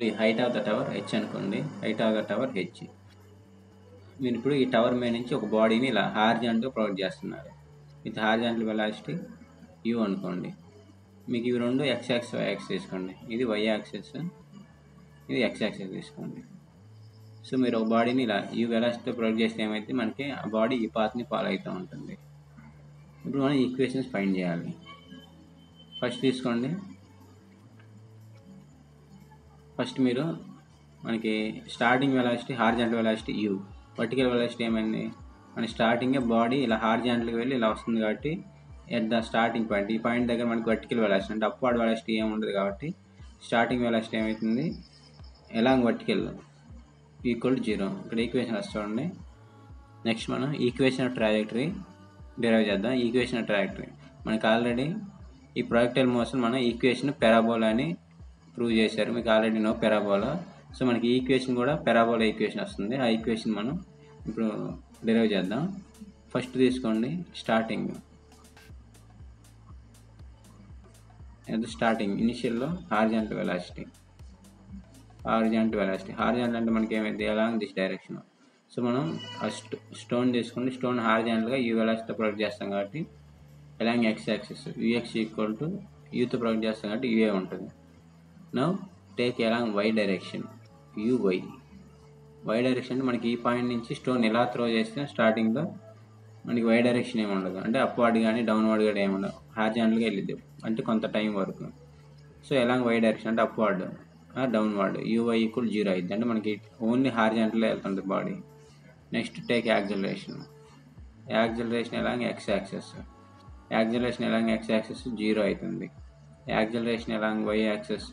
ఈ height of the tower H అనుకోండి height of the tower H మీరు ఇప్పుడు ఈ టవర్ మీద నుంచి ఒక బాడీని ఇలా హార్జాంట్గా ప్రొవైడ్ చేస్తున్నారు విత్ హార్జాంటల్ వెలాసిటీ యూ అనుకోండి మీకు ఇవి రెండు ఎక్స్ యాక్స్ వై యాక్స్ తీసుకోండి ఇది వై యాక్సెస్ ఇది ఎక్స్ యాక్సెస్ తీసుకోండి సో మీరు ఒక బాడీని ఇలా ఈ వెలాసిటీతో ప్రొవైడ్ చేస్తే ఏమైతే మనకి ఆ బాడీ ఈ పాత్ని ఫాలో అవుతూ ఉంటుంది ఇప్పుడు మనం ఈక్వేషన్స్ ఫైండ్ చేయాలి ఫస్ట్ తీసుకోండి ఫస్ట్ మీరు మనకి starting velocity horizontal velocity U vertical velocity ఏమైంది మన స్టార్టింగే బాడీ ఇలా హార్జాంటల్కి వెళ్ళి ఇలా వస్తుంది కాబట్టి ఎట్ ద స్టార్టింగ్ పాయింట్ ఈ పాయింట్ దగ్గర మనకి వర్టికల్ వెలాసిటీ అంటే అప్వార్డ్ వెలాసిటీ ఏమి ఉండదు కాబట్టి స్టార్టింగ్ వెలాసిటీ ఏమవుతుంది along vertical equal to zero ఇక్కడ ఈక్వేషన్ వస్తుంది నెక్స్ట్ మనం ఈక్వేషన్ ఆఫ్ ట్రాజెక్టరీ డిరైవ్ చేద్దాం ఈక్వేషన్ ఆఫ్ ట్రాజెక్టరీ మనకి ఆల్రెడీ ఈ ప్రొజెక్టైల్ మోషన్ మనం ఈక్వేషన్ పెరాబోలా అని ప్రూవ్ చేశారు మీకు ఆల్రెడీ నో పెరాబోలా సో మనకి ఈక్వేషన్ కూడా పెరాబోలా ఈక్వేషన్ వస్తుంది ఆ ఈక్వేషన్ మనం ఇప్పుడు డిరైవ్ చేద్దాం ఫస్ట్ తీసుకోండి స్టార్టింగ్ అది స్టార్టింగ్ ఇనిషియల్లో horizontal velocity horizontal velocity horizontal అంటే మనకి ఏమైంది అలాంగ్ దిస్ డైరెక్షన్ సో మనం ఆ స్టో స్టోన్ తీసుకుంటే స్టోన్ హార్జాంటల్గా ఈ వెలాసిటీతో ప్రొడక్ట్ చేస్తాం కాబట్టి along X axis U X equal to యూతో ప్రొడక్ట్ చేస్తాం కాబట్టి యూఏ ఉంటుంది now take along Y direction U Y Y direction అంటే మనకి ఈ పాయింట్ నుంచి స్టోన్ ఎలా త్రో చేస్తే స్టార్టింగ్లో మనకి వై డైరెక్షన్ ఏమి ఉండదు అంటే అప్వార్డ్ కానీ డౌన్వర్డ్ కానీ ఏమి ఉండదు హార్జాంటల్గా వెళ్ళిద్ది అంటే కొంత టైం వరకు సో ఎలాంగ్ వై డైరెక్షన్ అంటే upward downward U Y equal zero అయింది అంటే మనకి ఓన్లీ హార్జాంటల్లో వెళ్తుంది body next take acceleration acceleration along X axis acceleration along X axis zero అవుతుంది acceleration along why axis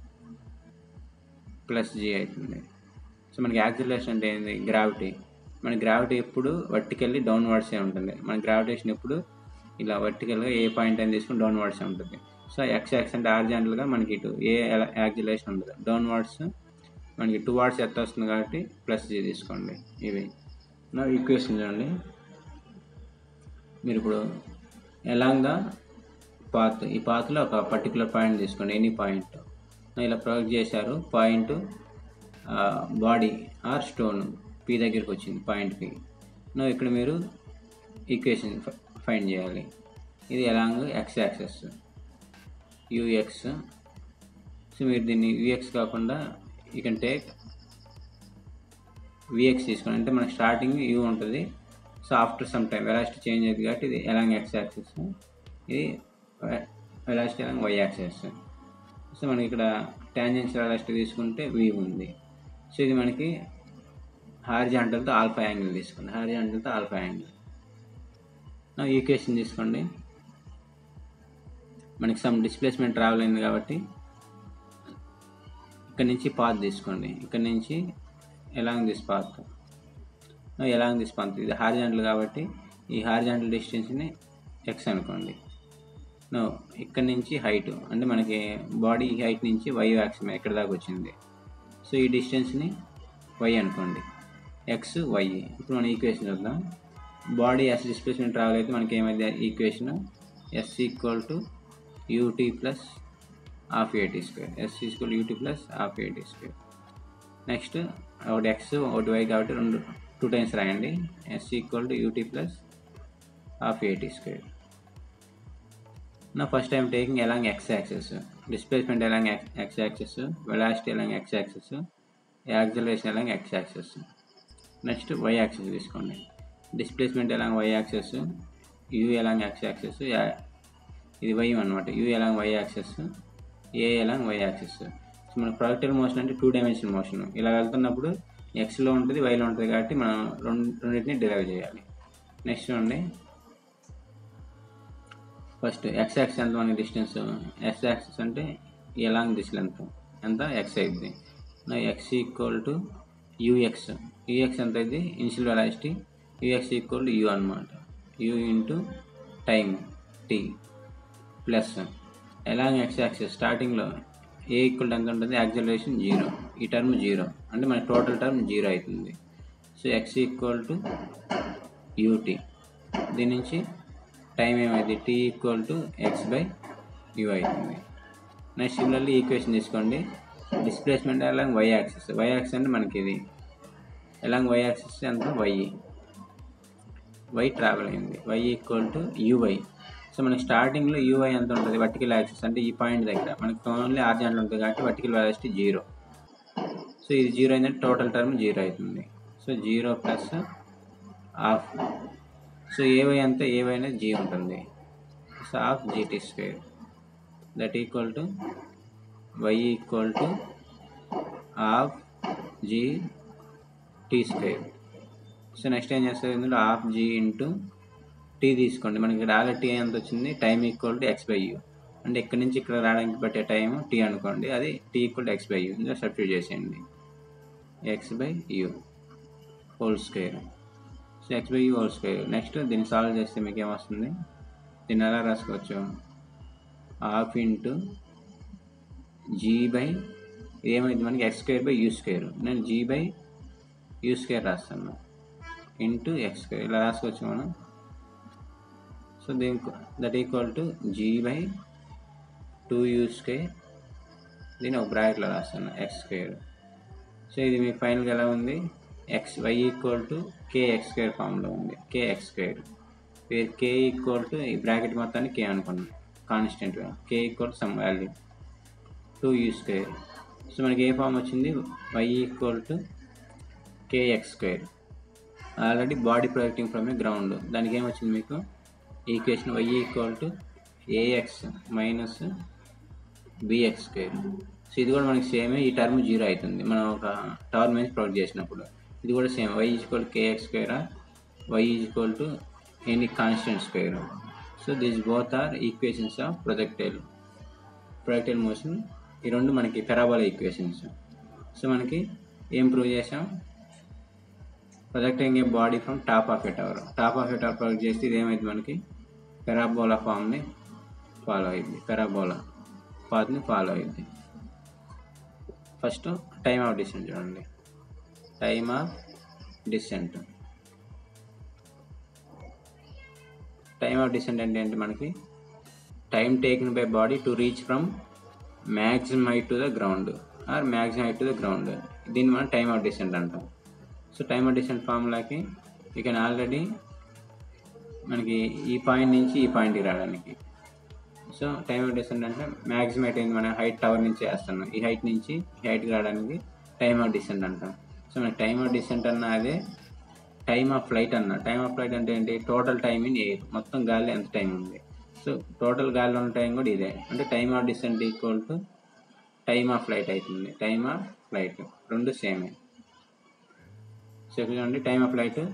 plus G అవుతుంది సో మనకి యాక్సిలరేషన్ అంటే ఏంది గ్రావిటీ మన గ్రావిటీ ఎప్పుడు వర్టికల్లీ డౌన్వర్డ్సే ఉంటుంది మన గ్రావిటేషన్ ఎప్పుడు ఇలా వర్టికల్గా ఏ పాయింట్ అని తీసుకుని డౌన్వర్డ్సే ఉంటుంది సో ఎక్స్ యాక్స్ అంటే ఆర్జాంటల్గా మనకి ఇటు ఏ యాక్సిలేషన్ ఉండదు డౌన్వర్డ్స్ మనకి టూ వార్డ్స్ ఎత్త వస్తుంది కాబట్టి ప్లస్ జీ తీసుకోండి ఇవి నా ఈక్వేషన్ చూడండి మీరు ఇప్పుడు ఎలాంగ్ ద పాత్ ఈ పాత్లో ఒక పర్టికులర్ పాయింట్ తీసుకోండి ఎనీ పాయింట్ ఇలా ప్రొజెక్ట్ చేశారు point body or stone P దగ్గరికి వచ్చింది పాయింట్ పి నో ఇక్కడ మీరు ఈక్వేషన్ ఫైండ్ చేయాలి ఇది along X axis u x so మీరు దీన్ని యూఎక్స్ కాకుండా యూ కెన్ టేక్ విఎక్స్ తీసుకోండి అంటే మనకి స్టార్టింగ్ యూ ఉంటుంది so after some time velocity change అయింది కాబట్టి ఇది ఎలాంగ్ ఎక్స్ యాక్సెస్ ఇది velocity along why axis so మనకి ఇక్కడ టాంజెన్స్ వెలాసిటీ తీసుకుంటే వి ఉంది సో ఇది మనకి హారిజాంటల్తో ఆల్ఫా యాంగిల్ తీసుకోండి హారిజాంటల్తో ఆల్ఫా యాంగిల్ నా ఈక్వేషన్ తీసుకోండి మనకి సమ్ డిస్ప్లేస్మెంట్ ట్రావెల్ అయింది కాబట్టి ఇక్కడ నుంచి పాత్ తీసుకోండి ఇక్కడ నుంచి along this path along this path ఇది హారిజాంటల్ కాబట్టి ఈ హారిజాంటల్ డిస్టెన్స్ని ఎక్స్ అనుకోండి నో ఇక్కడ నుంచి హైట్ అంటే మనకి బాడీ హైట్ నుంచి వై యాక్స్ ఎక్కడ దాకా వచ్చింది సో ఈ డిస్టెన్స్ని వై అనుకోండి ఎక్స్ వై ఇప్పుడు మనం ఈక్వేషన్ చూద్దాం బాడీ ఎస్ డిస్ప్లేస్మెంట్ ట్రావెల్ అయితే మనకి ఏమైంది equation s equal to u t plus half a t square s equal u t plus half a t square next ఒకటి ఎక్స్ ఒకటి వై కాబట్టి రెండు టూ టైమ్స్ రాయండి s equal to u t plus half a t square నా first time taking along X axis displacement along X axis velocity along X axis acceleration along X axis next y axis తీసుకోండి displacement along why axis u along X axis ఇది why అనమాట u along why axis a along why axis so మన projectile motion అంటే two dimension motion ఇలా వెళ్తున్నప్పుడు ఎక్స్లో ఉంటుంది వైలో ఉంటుంది కాబట్టి మనం రెండు రెండింటిని డిరైవ్ చేయాలి నెక్స్ట్ చూడండి ఫస్ట్ ఎక్స్ యాక్స్ ఎంత మనకి డిస్టెన్స్ ఎక్స్ యాక్సెస్ అంటే ఎలాంగ్ దిస్ లెంత్ ఎంత ఎక్స్ అయింది నా x equal to u x u x ఎంత అయింది initial velocity u x equal to u అనమాట u into time t plus along X axis స్టార్టింగ్లో ఏ ఈక్వల్ ఎంత ఉంటుంది యాక్సలరేషన్ జీరో ఈ టర్మ్ జీరో అంటే మన టోటల్ టర్మ్ జీరో అవుతుంది so x equal to u t దీని నుంచి టైం ఏమైంది t equal to x by u అవుతుంది నెక్స్ట్ సిమిలర్లీ ఈక్వేషన్ తీసుకోండి displacement along y axis y axis అంటే మనకి ఇది అలాంగ్ వై యాక్సిస్ ఎంత వై వై ట్రావెల్ అయింది y equal to u y so మనకి స్టార్టింగ్లో యూఐ ఎంత ఉంటుంది వర్టికల్ యాక్సిస్ అంటే ఈ పాయింట్ దగ్గర మనకి ఓన్లీ ఆర్జెంట్లు ఉంటుంది కాబట్టి వర్టికల్ వెలాసిటీ జీరో సో ఇది జీరో అయిందంటే టోటల్ టర్మ్ జీరో అవుతుంది so zero plus half so a y అంతా ఏవై అనేది జీ ఉంటుంది so half g t square that equal to y equal to half g t square so next ఏం చేస్తుంది ఇందులో half G into tea తీసుకోండి మనకి ఇక్కడ ఆల్రెడీ టీ ఎంత వచ్చింది time equal to x by u అంటే ఇక్కడ నుంచి ఇక్కడ రావడానికి పట్టే టైం టీ అనుకోండి అది t equal to x by u ఇందులో సబ్స్టిట్యూట్ చేసేయండి x by u whole square so x by u whole square next దీన్ని సాల్వ్ చేస్తే మీకు ఏమొస్తుంది దీన్ని ఎలా రాసుకోవచ్చు హాఫ్ ఇంటూ జీ బై ఏమైంది మనకి x square by u square నేను జీ బై యూ స్క్వేర్ రాస్తాను ఇంటూ ఎక్స్ స్క్వేర్ ఇలా రాసుకోవచ్చు మనం సో దీనికి that equal to g by two u square దీన్ని ఒక బ్రాకెట్లో రాస్తాను ఎక్స్ స్క్వేర్ సో ఇది మీకు ఫైనల్గా ఎలా ఉంది x y equal to k x square ఫామ్లో ఉంది k x square k equal to ఈ బ్రాకెట్ మొత్తాన్ని కే అనుకున్నాం constant k equal some value two u square so మనకి ఏ ఫామ్ వచ్చింది y equal to k x square already body projecting from a ground దానికి ఏమొచ్చింది మీకు equation y equal to a x minus b x square so ఇది కూడా మనకి సేమే ఈ టర్మ్ జీరో అవుతుంది మనం ఒక టవర్ మీద ప్రొజెక్ట్ చేసినప్పుడు ఇది కూడా same y equal k x square y equal to any constant square so this both are equations of projectile projectile motion ఈ రెండు మనకి పెరాబోలా ఈక్వేషన్స్ సో మనకి ఏం ప్రూవ్ చేసాం projecting a body from top of a tower top of a tower project చేస్తే ఇది ఏమైంది మనకి పెరాబోలా ఫామ్ని ఫాలో అయింది పెరాబోలా పాత్ని ఫాలో అయింది ఫస్ట్ టైమ్ ఆఫ్ డిసెంట్ చూడండి time of descent time of descent అంటే ఏంటి మనకి time taken by body to reach from maximum height to the ground or maximum height to the ground దీన్ని మనం time of descent అంటాం so time of decent ఫార్ములాకి you can already మనకి ఈ point నుంచి ఈ పాయింట్కి రావడానికి సో టైమ్ ఆఫ్ డిసెంట్ అంటే మ్యాక్సిమం హైట్ అయింది మన హైట్ టవర్ నుంచి వేస్తున్నాం ఈ హైట్ నుంచి ఈ హైట్కి రావడానికి టైమ్ ఆఫ్ డిసెంట్ అంటాం సో మన టైమ్ ఆఫ్ డిసెంట్ అన్న అదే టైమ్ ఆఫ్ ఫ్లైట్ అన్న టైమ్ ఆఫ్ ఫ్లైట్ అంటే ఏంటి టోటల్ టైం ఇన్ ఎయిర్ మొత్తం గాలి ఎంత టైం ఉంది సో టోటల్ గాలిలో ఉన్న టైం కూడా ఇదే అంటే time of descent equal to time of flight అవుతుంది టైమ్ ఆఫ్ ఫ్లైట్ రెండు సేమే సో ఇక్కడ చూడండి టైమ్ ఆఫ్ ఫ్లైట్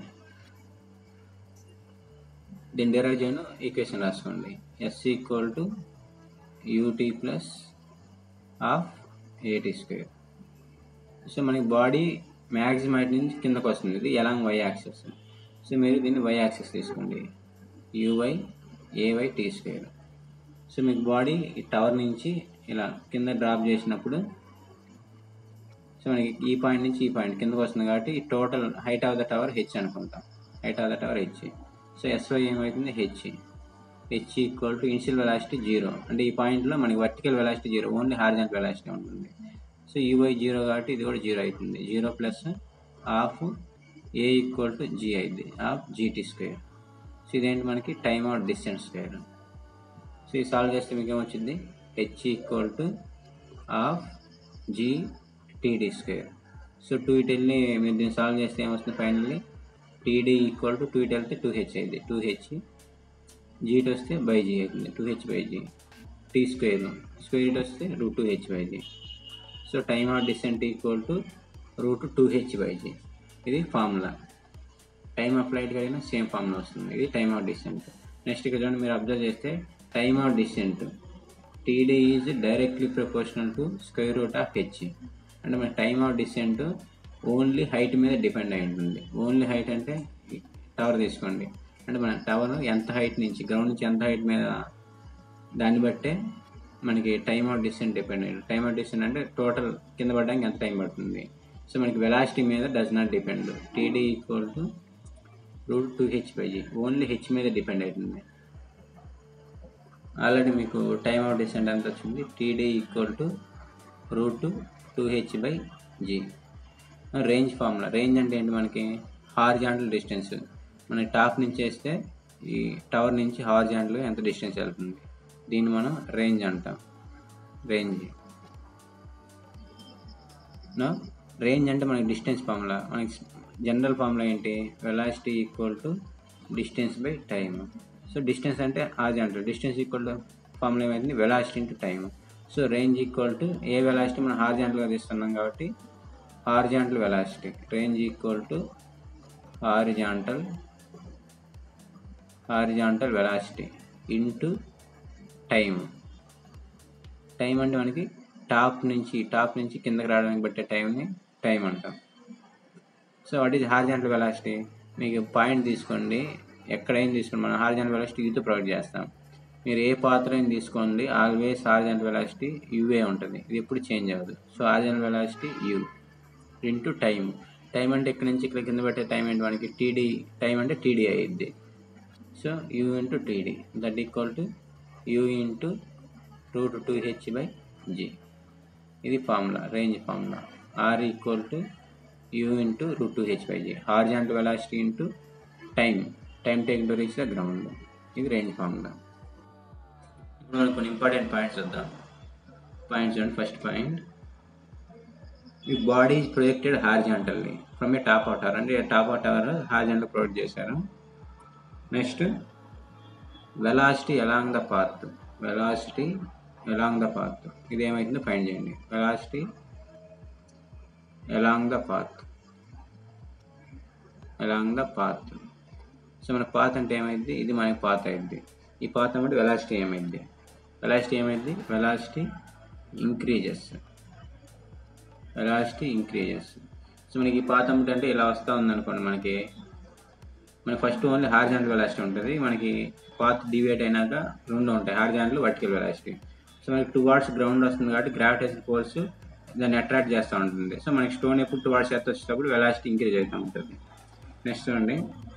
దీన్ని డెరైవ్ చేయను ఈక్వేషన్ రాసుకోండి s equal to u t plus half a t square so మనకి బాడీ మ్యాక్సిమం హైట్ నుంచి కిందకు వస్తుంది ఇది ఎలాంగ్ వై యాక్సెస్ సో మీరు దీన్ని వై యాక్సెస్ తీసుకోండి u y a y t square so మీకు బాడీ ఈ టవర్ నుంచి ఇలా కింద డ్రాప్ చేసినప్పుడు సో మనకి ఈ పాయింట్ నుంచి ఈ పాయింట్ కిందకు వస్తుంది కాబట్టి ఈ total height of the tower H అనుకుంటాం height of the tower H so s y ఏమవుతుంది H H equal to initial velocity zero అంటే ఈ పాయింట్లో మనకి vertical velocity zero only horizontal velocity ఉంటుంది సో యూవై జీరో కాబట్టి ఇది కూడా జీరో అవుతుంది zero plus half a equal to g అయింది హాఫ్ జీటీ స్క్వేర్ సో ఇదేంటి మనకి time of descent square so ఇది సాల్వ్ చేస్తే మీకు ఏమొచ్చింది H equal to half g t d square so to it వెళ్ళి మీరు దీన్ని సాల్వ్ చేస్తే ఏమొస్తుంది finally t d equal to two it వెళ్తే టూ హెచ్ అయింది టూ హెచ్ జీట్ వస్తే బై జీ అవుతుంది two H by g t square square it వస్తే root two H by g so time of descent equal to root two H by g ఇది formula time of flight కలిగిన same formula వస్తుంది ఇది time of decent next ఇక్కడ చూడండి మీరు observe చేస్తే time of descent t d is directly proportional to square root of H అంటే మన time of descent only height మీద డిపెండ్ అయి ఉంటుంది ఓన్లీ హైట్ అంటే టవర్ తీసుకోండి అంటే మన టవర్ ఎంత హైట్ నుంచి గ్రౌండ్ నుంచి ఎంత హైట్ మీద దాన్ని బట్టే మనకి టైమ్ ఆఫ్ డిస్టెన్స్ డిపెండ్ అయ్యింది టైమ్ ఆఫ్ డిస్టెన్స్ అంటే టోటల్ కింద పడడానికి ఎంత టైం పడుతుంది సో మనకి వెలాసిటీ మీద does not depend t d equal to root two H by g only H మీద డిపెండ్ అవుతుంది ఆల్రెడీ మీకు టైమ్ ఆఫ్ డిసెంట్ ఎంత వచ్చింది t d equal to root two H by g range formula range అంటే ఏంటి మనకి హార్జాంటల్ డిస్టెన్స్ మనకి top నుంచి వేస్తే ఈ టవర్ నుంచి హార్జాంటల్ ఎంత డిస్టెన్స్ వెళ్తుంది దీన్ని మనం రేంజ్ అంటాం రేంజ్ నా రేంజ్ అంటే మనకి డిస్టెన్స్ ఫార్ములా మనకి జనరల్ ఫార్ములా ఏంటి velocity equal to distance by time so distance అంటే horizontal distance equal to formula ఏమైంది velocity into time so range equal to a velocity మనం హార్జాంటల్గా తీస్తున్నాం కాబట్టి horizontal velocity range equal to horizontal horizontal velocity into time time అంటే మనకి top నుంచి top నుంచి కిందకి రావడానికి పట్టే టైంని టైం అంటాం so what is horizontal velocity మీకు పాయింట్ తీసుకోండి ఎక్కడైనా తీసుకోండి మనం హార్జాంటల్ వెలాసిటీ యూతో ప్రొవైడ్ చేస్తాం మీరు ఏ పాత్రని తీసుకోండి ఆల్వేస్ హార్జాంటల్ వెలాసిటీ యూఏ ఉంటుంది ఇది ఎప్పుడు చేంజ్ అవ్వదు so horizontal velocity u into time time అంటే ఇక్కడ నుంచి ఇక్కడ కింద పెట్టే టైం ఏంటి మనకి టీడీ టైం అంటే టీడీ అయ్యిద్ది so u into t d that equal to u into root two H by g ఇది formula range formula R equal to u into root two H by g horizontal velocity into time time take to reach the ground ఇది range formula ఇప్పుడు మనం కొన్ని important points చూద్దాం points చూడండి first point ఈ body is projected horizontally from a top of tower అంటే top of tower horizontal project చేశారు next velocity along the path velocity along the path ఇది ఏమైతుందో ఫైండ్ చేయండి velocity along the path along the path so మన path అంటే ఏమైంది ఇది మనకి పాత్ అయింది ఈ పాత్ అంటే వెలాసిటీ ఏమైంది వెలాసిటీ ఏమైంది velocity increases velocity increases so మనకి ఈ పాత్ అమ్మటి అంటే ఇలా వస్తూ ఉందనుకోండి మనకి మనకి ఫస్ట్ ఓన్లీ హార్జాంటల్ వెలాసిటీ ఉంటుంది మనకి పాత్ డివేట్ అయినాక రెండు ఉంటాయి హార్జాంటల్ వర్టికల్ వెలాసిటీ సో మనకి టూ వాట్స్ గ్రౌండ్ వస్తుంది కాబట్టి గ్రావిటేషన్ ఫోర్స్ దాన్ని అట్రాక్ట్ చేస్తూ ఉంటుంది సో మనకి స్టోన్ ఎప్పుడు టూ వాట్స్ ఎత్త వచ్చేటప్పుడు వెలాసిటీ ఇంక్రీజ్ అవుతూ ఉంటుంది నెక్స్ట్ చూడండి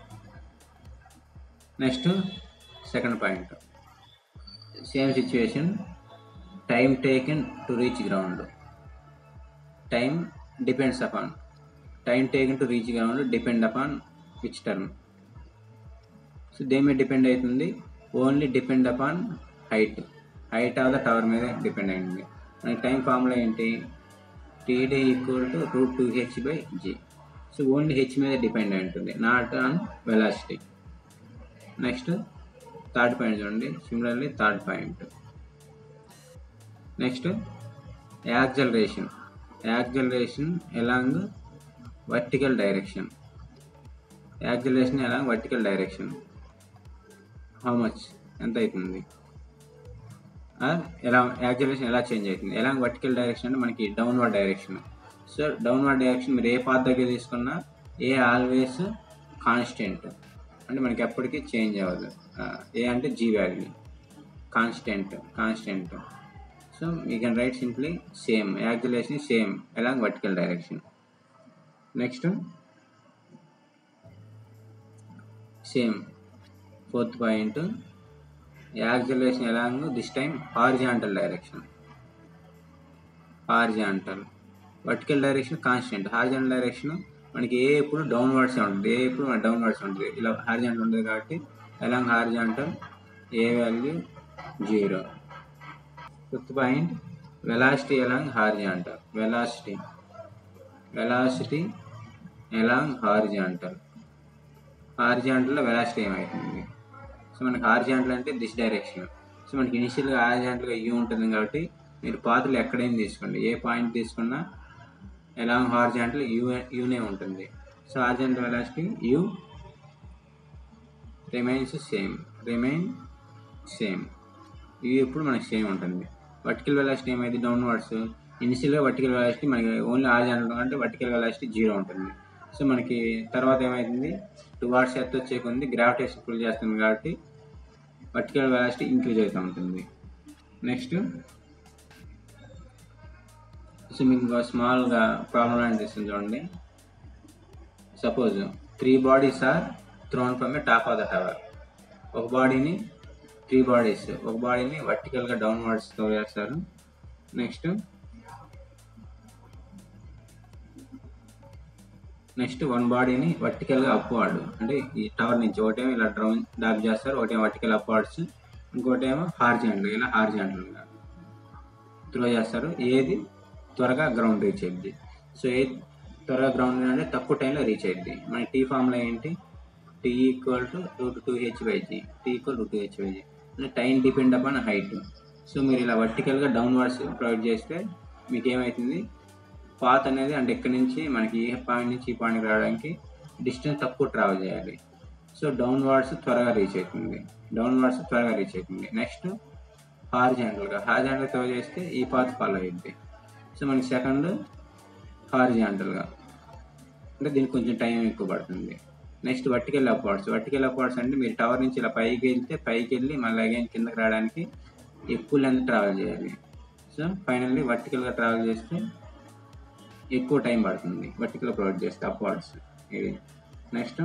next second point same situation time taken to reach ground time depends upon time taken to reach ground depend upon which term so దేని మీద డిపెండ్ అవుతుంది only depend upon height height of the tower మీద depend అయింది మనకి time formula ఏంటి TD equal to root two H by g so only H మీద depend అయి ఉంటుంది not on velocity next third point చూడండి similarly third point next acceleration acceleration along vertical direction acceleration along vertical direction how much ఎంత అవుతుంది ఎలా acceleration ఎలా change అవుతుంది ఎలా వర్టికల్ డైరెక్షన్ అంటే మనకి downward direction so downward direction మీరు ఏ పాత్ దగ్గర తీసుకున్నా ఏ ఆల్వేస్ కాన్స్టెంట్ అంటే మనకి ఎప్పటికీ చేంజ్ అవ్వదు ఏ అంటే g value constant constant so you can write simply same acceleration same along vertical direction next same fourth point acceleration along this time horizontal direction horizontal vertical direction constant horizontal direction మనకి a ఎప్పుడు downwards ఉంటుంది ఏ ఎప్పుడు మన downwards ఉంటుంది ఇలా horizontal ఉంటుంది కాబట్టి along horizontal a value zero fifth point velocity along horizontal velocity velocity along horizontal హార్జాంటల్లో వెలాసిటీ ఏమవుతుంది సో మనకి హార్జాంటల్ అంటే దిస్ డైరెక్షన్ సో మనకి ఇనిషియల్గా హార్జాంటల్గా యూ ఉంటుంది కాబట్టి మీరు పాత్రలు ఎక్కడైనా తీసుకోండి ఏ పాయింట్ తీసుకున్నా ఎలాంగ్ హార్జాంటల్ యూ యూనే ఉంటుంది so horizontal velocity u remains same remain same u ఎప్పుడు మనకి సేమ్ ఉంటుంది వర్టికల్ వెలాసిటీ ఏమైంది డౌన్వర్డ్స్ ఇనిషియల్గా వర్టికల్ వెలాసిటీ మనకి ఓన్లీ హార్జాంటల్ అంటే వర్టికల్ వెలాసిటీ జీరో ఉంటుంది సో మనకి తర్వాత ఏమవుతుంది టూ వాట్స్ ఎత్తు వచ్చే కొంది గ్రావిటేషన్ పుల్ చేస్తుంది కాబట్టి వర్టికల్ వెలాసిటీ ఇంక్రీజ్ అవుతూ ఉంటుంది నెక్స్ట్ సో మీకు స్మాల్గా ప్రాబ్లం అనిపిస్తుంది చూడండి suppose three bodies are thrown from a top of the tower ఒక బాడీని త్రీ బాడీస్ ఒక బాడీని వర్టికల్గా డౌన్వర్డ్స్ తో వేస్తారు నెక్స్ట్ నెక్స్ట్ వన్ బాడీని వర్టికల్గా అప్వార్డ్ అంటే ఈ టవర్ నుంచి ఒకటేమో ఇలా డ్రౌన్ డాబ్ చేస్తారు ఒకటేమో వర్టికల్ అప్వార్డ్స్ ఇంకోటేమో హార్జెంటల్ ఇలా హార్జెంటల్గా త్రో చేస్తారు ఏది త్వరగా గ్రౌండ్ రీచ్ అయ్యింది సో ఏది త్వరగా గ్రౌండ్ అంటే తక్కువ టైంలో రీచ్ అయ్యింది మన టీ ఫామ్లో ఏంటి t equal to root two H by g t equal root two H by g అంటే time depend upon height so మీరు ఇలా వర్టికల్గా డౌన్వర్డ్స్ ప్రొవైడ్ చేస్తే మీకు ఏమవుతుంది పాత్ అనేది అంటే ఎక్కడి నుంచి మనకి ఏ పాయింట్ నుంచి ఈ పాయింట్కి రావడానికి డిస్టెన్స్ తక్కువ ట్రావెల్ చేయాలి సో డౌన్వర్డ్స్ త్వరగా రీచ్ అవుతుంది డౌన్వర్డ్స్ త్వరగా రీచ్ అవుతుంది నెక్స్ట్ హార్జాంటల్గా హార్జాంటల్ త్రో చేస్తే ఈ పాత్ ఫాలో అయ్యింది సో మనకి సెకండ్ హార్జాంటల్గా అంటే దీనికి కొంచెం టైం ఎక్కువ పడుతుంది next vertical upwards vertical upwards అంటే మీరు టవర్ నుంచి ఇలా పైకి వెళ్తే పైకి వెళ్ళి మళ్ళీ అగైన్ కిందకి రావడానికి ఎక్కువ లెంత్ ట్రావెల్ చేయాలి సో ఫైనల్లీ వర్టికల్గా ట్రావెల్ చేస్తే ఎక్కువ టైం పడుతుంది వర్టికల్ ప్రొవైడ్ చేస్తే అప్వార్డ్స్ ఇది నెక్స్ట్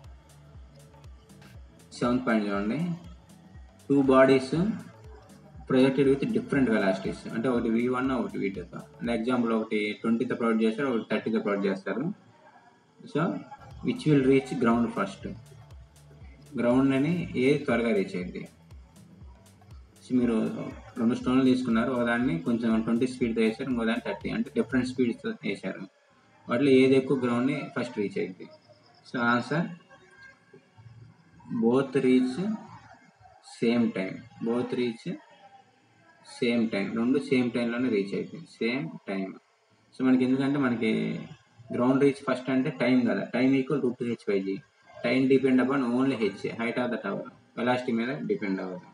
సెవెంత్ పాయింట్ చూడండి two bodies projected with different velocities అంటే ఒకటి వి వన్ ఒకటి వి టూ అంటే ఎగ్జాంపుల్ ఒకటి ట్వంటీతో ప్రొవైడ్ చేస్తారు ఒకటి థర్టీతో ప్రొవైడ్ చేస్తారు so which will reach ground first ground అని ఏ త్వరగా రీచ్ అయింది సో మీరు రెండు స్టోన్లు తీసుకున్నారు ఒకదాన్ని కొంచెం ట్వంటీ స్పీడ్తో వేసారు ఇంకో దాన్ని థర్టీ అంటే డిఫరెంట్ స్పీడ్స్తో వేసారు వాటిలో ఏది ఎక్కువ గ్రౌండ్ని ఫస్ట్ రీచ్ అయింది so answer both reach same time both reach same time రెండు సేమ్ టైంలోనే రీచ్ అవుతాయి సేమ్ టైం సో మనకి ఎందుకంటే మనకి గ్రౌండ్ రీచ్ ఫస్ట్ అంటే టైం కదా time equal root h by g time depend upon only h height of the tower velocity మీద depend అవ్వదు